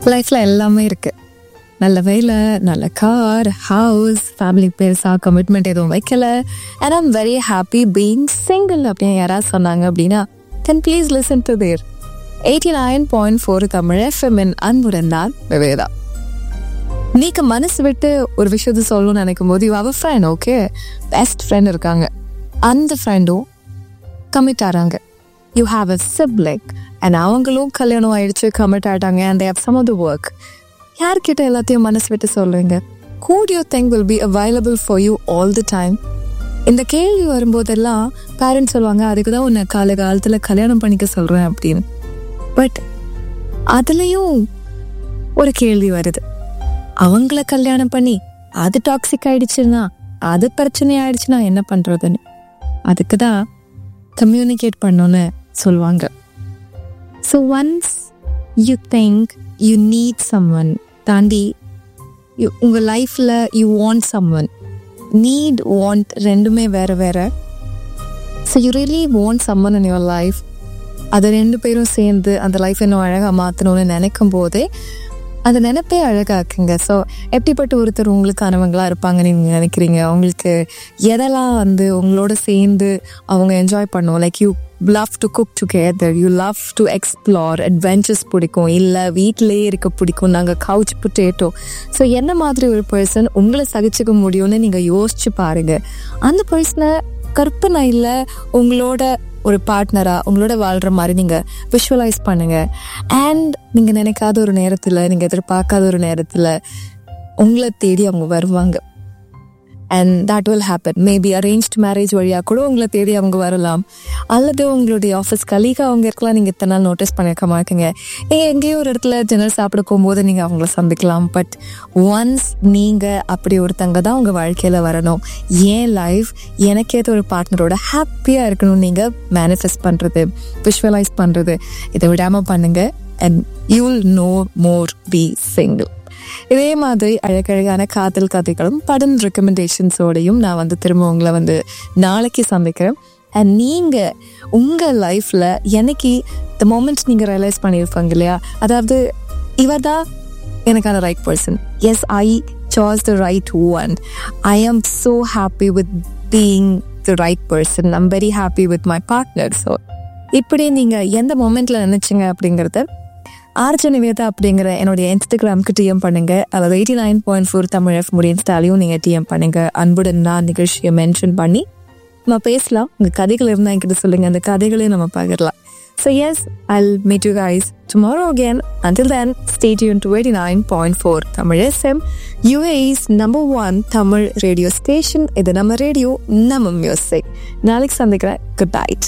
லைஃப்பில் எல்லாமே இருக்குது நல்ல வேலை நல்ல கார் ஹவுஸ் ஃபேமிலி பெருசாக கமிட்மெண்ட் எதுவும் வைக்கல and I'm very happy being single அப்படின்னு யாராவது சொன்னாங்க அப்படின்னா then please listen to their eighty nine point four Tamil எஃப்எம்என் அன்புடன் நான் விவேதா நீக்கு மனசு விட்டு ஒரு விஷயத்த சொல்லணும்னு நினைக்கும் போது you have friend okay best friend இருக்காங்க அந்த ஃப்ரெண்டும் கமிட் ஆகிறாங்க you have a sibling and அவங்களும் கல்யாணம் ஆயிடுச்சு கமிட் ஆகிட்டாங்க and they've some of the work யார்கிட்ட எல்லாத்தையும் மனசு விட்டு சொல்லுவீங்க could you think will be available for you all the time இந்த கேள்வி வரும்போதெல்லாம் பேரண்ட்ஸ் சொல்லுவாங்க அதுக்கு தான் உன்னை கால காலத்தில் கல்யாணம் பண்ணிக்க சொல்கிறேன் அப்படின்னு பட் அதுலேயும் ஒரு கேள்வி வருது அவங்கள கல்யாணம் பண்ணி அது டாக்ஸிக் ஆயிடுச்சுன்னா அது பிரச்சனை ஆயிடுச்சுன்னா என்ன பண்ணுறதுன்னு அதுக்கு தான் கம்யூனிகேட் பண்ணோன்னு சொல்லுவாங்க so once you think you need someone தாண்டி யூ உங்கள் லைஃப்பில் you want someone need want ரெண்டுமே வேறு வேறு so you really want someone in your life அது ரெண்டு பேரும் சேர்ந்து அந்த லைஃப் இன்னும் அழகாக மாற்றணும்னு நினைக்கும் போதே அந்த நினைப்பே அழகாக்குங்க ஸோ எப்படிப்பட்ட ஒருத்தர் உங்களுக்கானவங்களாக இருப்பாங்கன்னு நீங்கள் நினைக்கிறீங்க அவங்களுக்கு எதெல்லாம் வந்து உங்களோட சேர்ந்து அவங்க என்ஜாய் பண்ணும் like you love to cook together you love to explore adventures பிடிக்கும் இல்லை வீட்டிலேயே இருக்க பிடிக்கும் நாங்கள் கவுச் புட்டேட்டோ ஸோ என்ன மாதிரி ஒரு பர்சன் உங்களை சகிச்சுக்க முடியும்னு நீங்கள் யோசிச்சு பாருங்க அந்த பர்சனை கற்பனை இல்லை உங்களோட ஒரு பார்ட்னராக உங்களோட வாழ்கிற மாதிரி நீங்கள் விஷுவலைஸ் பண்ணுங்கள் அண்ட் நீங்கள் நினைக்காத ஒரு நேரத்தில் நீங்கள் எதிர்பார்க்காத ஒரு நேரத்தில் உங்களை தேடி அவங்க வருவாங்க and that will happen maybe arranged marriage வழியாக கூட உங்களை தேடி அவங்க வரலாம் அல்லது உங்களுடைய ஆஃபீஸ் கலீகாக அவங்க இருக்கலாம் நீங்கள் இத்தனை நாள் நோட்டீஸ் பண்ணியிருக்க மாட்டீங்க ஏ எங்கேயோ ஒரு இடத்துல டின்னர் சாப்பிட போகும்போது நீங்கள் அவங்கள சந்திக்கலாம் பட் ஒன்ஸ் நீங்கள் அப்படி ஒருத்தங்க தான் உங்கள் வாழ்க்கையில் வரணும் ஏன் லைஃப் எனக்கேற்ற ஒரு பார்ட்னரோட ஹாப்பியாக இருக்கணும்னு நீங்கள் மேனிஃபெஸ்ட் பண்ணுறது விஷுவலைஸ் பண்ணுறது இதை விடாமல் பண்ணுங்கள் and you will no more be single இதே மாதிரி அழகழகான காதல் கதைகளும் படம் ரெக்கமெண்டேஷன்ஸோடையும் நான் வந்து திரும்ப உங்களை வந்து நாளைக்கு சந்திக்கிறேன் அண்ட் நீங்கள் உங்கள் லைஃப்பில் எனக்கு த மோமெண்ட் நீங்கள் ரியலைஸ் பண்ணியிருப்பாங்க இல்லையா அதாவது இவர் தான் எனக்கான right person yes I choice the right one I am so happy with being the right person I'm very happy with my partner so இப்படி நீங்கள் எந்த மொமெண்ட்டில் நினச்சிங்க அப்படிங்கிறத ஆர்ஜ நிவேதா அப்படிங்கிற என்னுடைய இன்ஸ்டாகிராமுக்கு டிஎம் பண்ணுங்க அதாவது eighty nine point four Tamil F முடி இன்ஸ்டாலையும் நீங்கள் டிஎம் பண்ணுங்க அன்புடன் நான் நிகழ்ச்சியை மென்ஷன் பண்ணி நம்ம பேசலாம் உங்கள் கதைகள் இருந்தால் என்கிட்ட சொல்லுங்கள் அந்த கதைகளையும் நம்ம பகிரலாம் so yes I'll meet you guys tomorrow again until then stay யூன் to eighty nine point four Tamil FM UAE's number one Tamil radio station இது நம்ம ரேடியோ நம்ம மியூசிக் நாளைக்கு சந்திக்கிறேன் குட் நைட்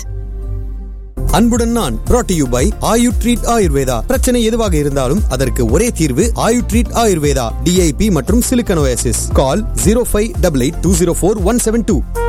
அன்புடன் நான் brought to you by Ayu treat Ayurveda பிரச்சனை எதுவாக இருந்தாலும் அதற்கு ஒரே தீர்வு ஆயு ட்ரீட் ஆயுர்வேதா டிஐபி மற்றும் சிலிக்கனோசிஸ் call zero five double eight two zero four one seven two